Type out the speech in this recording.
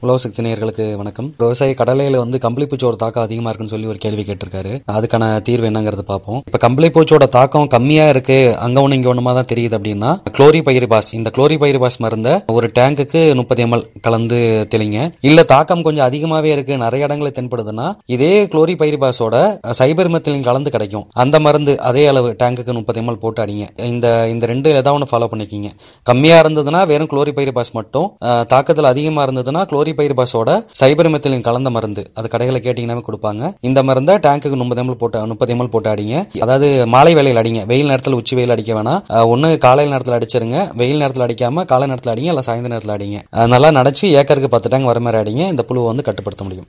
உழவு சக்தி நேயர்களுக்கு வணக்கம் விவசாய கடலையில வந்து கம்பளி பூச்சியோட தாக்கம் அதிகமா இருக்குன்னு சொல்லி ஒரு கேள்வி கேட்டிருக்காரு அதுக்கான தீர்வு என்னங்கறத பார்ப்போம் இப்ப கம்பளி பூச்சியோட தாக்கம் கம்மியா இருக்கு அங்க ஒண்ணு இங்க ஒண்ணுமா தான் தெரியுது அப்படின்னா குளோரி பைரிபாஸ் இந்த குளோரி பைரிபாஸ் மருந்த ஒரு டேங்குக்கு முப்பது எம்எல் கலந்து தெளிங்க இல்ல தாக்கம் கொஞ்சம் அதிகமாவே இருக்கு நிறைய இடங்களில் தென்படுதுன்னா இதே குளோரி பைரிபாஸோட சைபர் மெத்திலின் கலந்து கிடைக்கும் அந்த மருந்து அதே அளவு டேங்குக்கு முப்பது எம்எல் போட்டு அடிங்க இந்த இந்த ரெண்டு ஏதாவது ஒன்று ஃபாலோ பண்ணிக்கிங்க கம்மியா இருந்ததுன்னா வெறும் குளோரி பைரிபாஸ் மட்டும் அஹ், தாக்கத்தில் அதிகமா இருந்ததுன்னா குளோரி பைரிபாஸோட சைபர் மெத்திலின் கலந்த மருந்து அது கடைகளில் கேட்டீங்கன்னாவே கொடுப்பாங்க இந்த மருந்தை டேங்குக்கு முப்பது எம்எல் போட்டு முப்பது எம்எல் போட்டு அடிங்க அதாவது மாலை வேளையில் அடிங்க வெயில் நேரத்தில் உச்சி வெயில் அடிக்க வேணாம் ஒன்று காலையில் நேரத்தில் அடிச்சிருங்க வெயில் நேரத்தில் அடிக்காம காலை நேரத்தில் அடிங்க இல்லை சாயந்தர நேரத்தில் அடிங்க அஹ், நல்லா நடைச்சு ஏக்கருக்கு பத்து டேங்க் வர மாதிரி அடிங்க இந்த புழுவை வந்து கட்டுப்படுத்த முடியும்